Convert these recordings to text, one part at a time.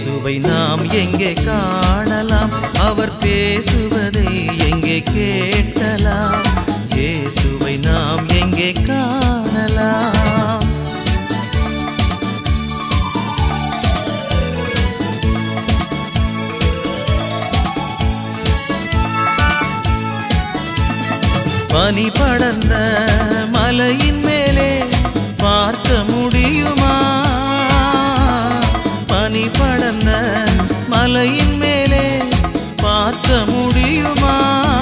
இயேசுவை நாம் எங்கே காணலாம் அவர் பேசுவதை எங்கே கேட்கலாம் இயேசுவை நாம் எங்கே காணலாம் பனி படர்ந்த மலையின் மேலே பார்க்க முடியுமா பனி படர்ந்த மலையின் மேலே பார்க்க முடியுமா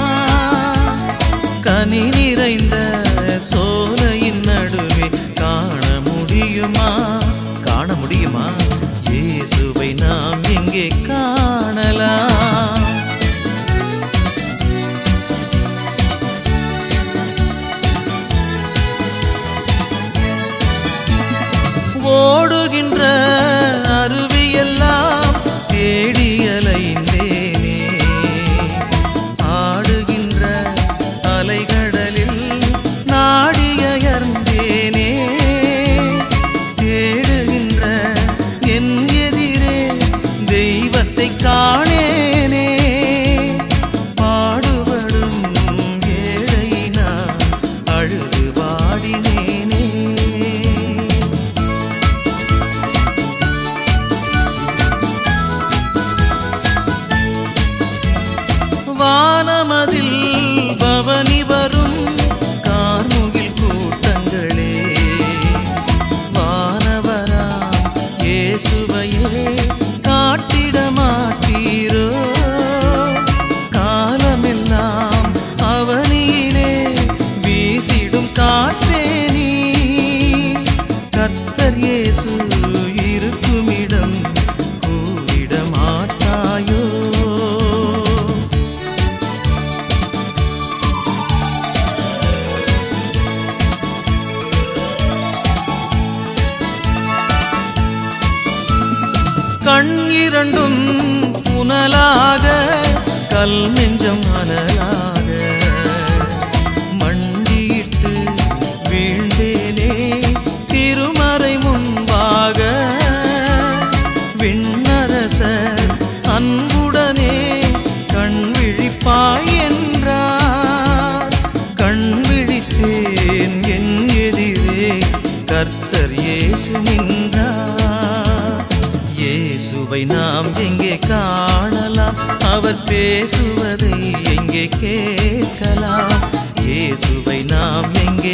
கனி நிறைந்த சோலையின் நடுவே காண முடியுமா காண முடியுமா இயேசுவை நாம் எங்கே காணலாம் ஓடுகின்ற அருவியெல்லாம் தேடி அலைந்தேனே ஆடுகின்ற அலைகடலில் நாடியர்ந்தேனே தேடுகின்ற என் எதிரே தெய்வத்தை காணேனே பாடுபடும் ஏழை நான் அழுது வாடினேனே வானமதில் பவனி வரும் கார்முகில் கூட்டங்களே வானவராம் இயேசுவையே காட்டிட மாட்டீரோ காலமெல்லாம் அவனியிலே வீசிடும் காற்றே நீ கர்த்தர் இயேசு இருக்குமிடம் கூறிட மாட்டாயோ கண் இரண்டும் புனலாக கல் நெஞ்சம் அனலாக மண்டியிட்டு வீழ்ந்தேனே திருமறை முன்பாக விண்ணரசர் அன்புடனே கண் விழிப்பாய் என்றார் கண் விழித்தேன் என் எதிரே கர்த்தர் இயேசு நின்றார் இயேசுவை நாம் எங்கே காணலாம் அவர் பேசுவதை எங்கே கேட்கலாம் இயேசுவை நாம் எங்கே